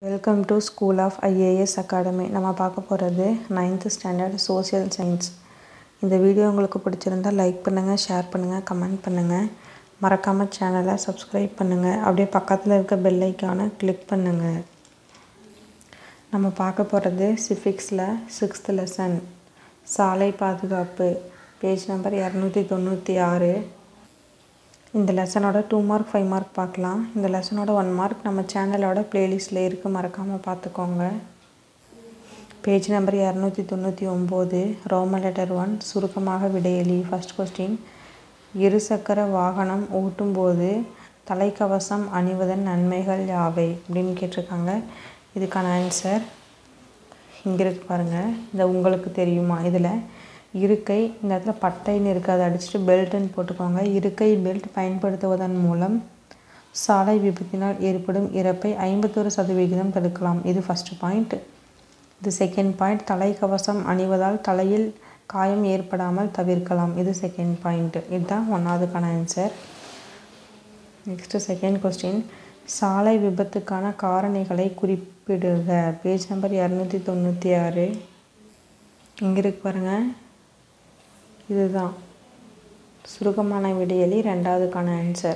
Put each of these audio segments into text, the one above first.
welcome to school of IAS academy நம்ம பார்க்க போகிறது நைன்த்து ஸ்டாண்டர்ட் சோஷியல் சயின்ஸ் இந்த வீடியோ உங்களுக்கு பிடிச்சிருந்தால் லைக் பண்ணுங்கள் ஷேர் பண்ணுங்கள் கமெண்ட் பண்ணுங்கள் மறக்காமல் சேனலை சப்ஸ்கிரைப் பண்ணுங்கள் அப்படியே பக்கத்தில் இருக்க பெல் ஐக்கானை கிளிக் பண்ணுங்கள் நம்ம பார்க்க போகிறது சிஃபிக்ஸில் சிக்ஸ்த் லெசன் சாலை பாதுகாப்பு பேஜ் நம்பர் இரநூத்தி தொண்ணூற்றி ஆறு இந்த லெசனோட டூ மார்க் ஃபைவ் மார்க் பார்க்கலாம் இந்த லெசனோட ஒன் மார்க் நம்ம சேனலோட ப்ளேலிஸ்ட்டில் இருக்குது மறக்காமல் பார்த்துக்கோங்க பேஜ் நம்பர் இரநூத்தி தொண்ணூற்றி ஒம்பது ரோமன் லெட்டர் ஒன் சுருக்கமாக விடையலி ஃபஸ்ட் கொஸ்டின் இருசக்கர வாகனம் ஓட்டும்போது தலைக்கவசம் அணிவதன் நன்மைகள் யாவை அப்படின்னு கேட்டிருக்காங்க இதுக்கான ஆன்சர் இங்கே இருக்கு பாருங்கள் இந்த உங்களுக்கு தெரியுமா இதில் இருக்கை இந்த இடத்துல பட்டைன்னு இருக்குது அதை அடிச்சுட்டு பெல்ட்டுன்னு போட்டுக்கோங்க இருக்கை பெல்ட் பயன்படுத்துவதன் மூலம் சாலை விபத்தினால் ஏற்படும் இறப்பை ஐம்பத்தொரு சதவிகிதம் தடுக்கலாம் இது ஃபஸ்ட்டு பாயிண்ட் இது செகண்ட் பாயிண்ட் தலைக்கவசம் அணிவதால் தலையில் காயம் ஏற்படாமல் தவிர்க்கலாம் இது செகண்ட் பாயிண்ட் இதுதான் ஒன்றாவதுக்கான ஆன்சர் நெக்ஸ்ட்டு செகண்ட் கொஸ்டின் சாலை விபத்துக்கான காரணிகளை குறிப்பிடுக பேஜ் நம்பர் இரநூத்தி தொண்ணூற்றி ஆறு இங்கே இருக்கு பாருங்கள் இதுதான் சுருக்கமான விடையலி ரெண்டாவதுக்கான ஆன்சர்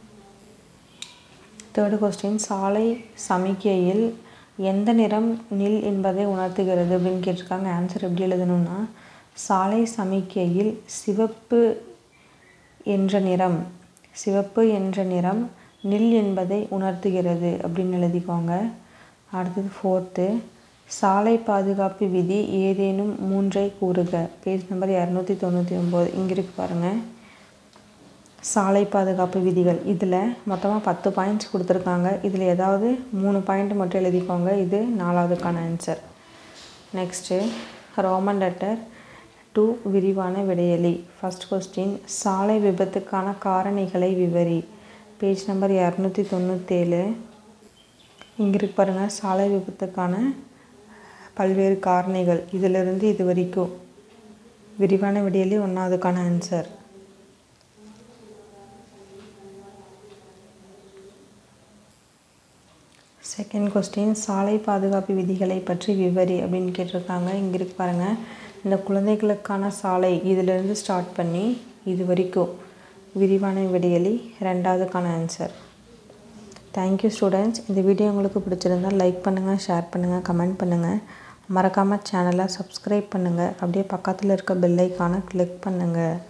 தேர்டு கொஸ்டின் சாலை சமிக்கையில் எந்த நிறம் நில் என்பதை உணர்த்துகிறது அப்படின்னு கேட்டிருக்காங்க ஆன்சர் எப்படி எழுதணும்னா சாலை சமிக்கையில் சிவப்பு என்ற நிறம் சிவப்பு என்ற நிறம் நில் என்பதை உணர்த்துகிறது அப்படின்னு எழுதிக்கோங்க அடுத்தது ஃபோர்த்து சாலை பாதுகாப்பு விதி ஏதேனும் மூன்றை கூறுக பேஜ் நம்பர் இரநூத்தி தொண்ணூற்றி ஒம்பது இங்கே இருக்கு பாருங்கள் சாலை பாதுகாப்பு விதிகள் இதில் மொத்தமாக பத்து பாயிண்ட்ஸ் கொடுத்துருக்காங்க இதில் ஏதாவது மூணு பாயிண்ட் மட்டும் எழுதிக்கோங்க இது நாலாவதுக்கான answer next roman letter two விரிவான விடையலி ஃபஸ்ட் கொஸ்டின் சாலை விபத்துக்கான காரணிகளை விவரி பேஜ் நம்பர் இரநூத்தி தொண்ணூற்றேழு இங்கே இருக்கு பாருங்கள் சாலை விபத்துக்கான பல்வேறு காரணிகள் இதிலிருந்து இது வரைக்கும் விரிவான விடியலே ஒன்றாவதுக்கான ஆன்சர் செகண்ட் கொஸ்டின் சாலை பாதுகாப்பு விதிகளை பற்றி விவரி அப்படின்னு கேட்டிருக்காங்க இங்கே இருக்கு பாருங்கள் இந்த குழந்தைகளுக்கான சாலை இதிலிருந்து ஸ்டார்ட் பண்ணி இது வரைக்கும் விரிவான விடியலி ரெண்டாவதுக்கான ஆன்சர் தேங்க்யூ ஸ்டூடெண்ட்ஸ் இந்த வீடியோ உங்களுக்கு பிடிச்சிருந்தால் லைக் பண்ணுங்கள் ஷேர் பண்ணுங்கள் கமெண்ட் பண்ணுங்கள் மறக்காமல் சேனலை சப்ஸ்கிரைப் பண்ணுங்கள் அப்படியே பக்கத்தில் இருக்க பெல்லைக்கான கிளிக் பண்ணுங்கள்